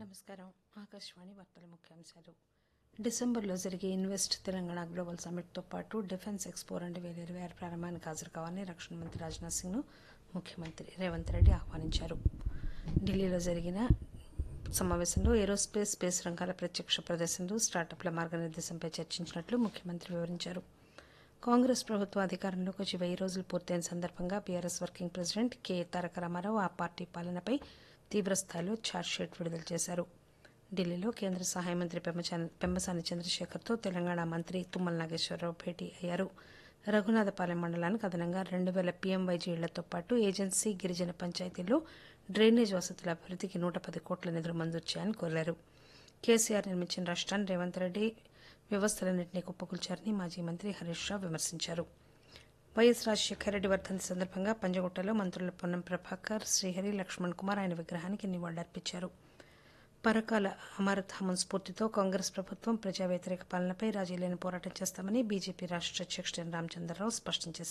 నమస్కారం ఆకాశవాణి వార్తల ముఖ్యాంశాలు డిసెంబర్లో జరిగే ఇన్వెస్ట్ తెలంగాణ గ్లోబల్ సమ్మిట్తో పాటు డిఫెన్స్ ఎక్స్పో రెండు వేల ఇరవై ఆరు ప్రారంభానికి హాజరు కావాలని రక్షణ మంత్రి రాజ్నాథ్ సింగ్ను ముఖ్యమంత్రి రేవంత్ రెడ్డి ఆహ్వానించారు ఢిల్లీలో జరిగిన సమావేశంలో ఏరోస్పేస్ స్పేస్ రంగాల ప్రత్యక్ష ప్రదర్శనలు స్టార్టప్ల మార్గనిర్దేశంపై చర్చించినట్లు ముఖ్యమంత్రి వివరించారు కాంగ్రెస్ ప్రభుత్వం అధికారంలోకి వచ్చి వెయ్యి రోజులు పూర్తయిన సందర్భంగా BRS working president K Taraka Rama Rao ఆ పార్టీ పాలనపై తీవ్రస్థాయిలో ఛార్జ్షీట్ విడుదల చేశారు ఢిల్లీలో కేంద్ర సహాయ మంత్రి పెమ్మచాని పెమ్మసాని చంద్రశేఖర్తో తెలంగాణ మంత్రి తుమ్మల నాగేశ్వరరావు భేటీ అయ్యారు రఘునాథపాలెం మండలానికి అదనంగా రెండు వేల పీఎంవైజీ ఇళ్లతో పాటు ఏజెన్సీ గిరిజన పంచాయతీల్లో డ్రైనేజ్ వసతుల అభివృద్ధికి నూట పది కోట్ల నిధులు మంజూరు చేయాలని కోరారు కేసీఆర్ నిర్మించిన రాష్ట్రాన్ని రేవంత్ రెడ్డి వ్యవస్థలన్నింటినీ కుప్పకూల్చారని మాజీ మంత్రి హరీష్ రావు విమర్శించారు వైఎస్ రాజశేఖర రెడ్డి వర్ధంతి సందర్భంగా పంజగుట్టలో మంత్రుల పొన్నం ప్రభాకర్ శ్రీహరి లక్ష్మణ్ కుమార్ ఆయన విగ్రహానికి నివాళులర్పించారు పరకాల అమరధామం స్ఫూర్తితో కాంగ్రెస్ ప్రభుత్వం ప్రజా వ్యతిరేక పాలనపై రాజీ లేని పోరాటం చేస్తామని బీజేపీ రాష్ట్ర అధ్యక్షుడు ఎన్ రామచంద్రరావు స్పష్టం చేశారు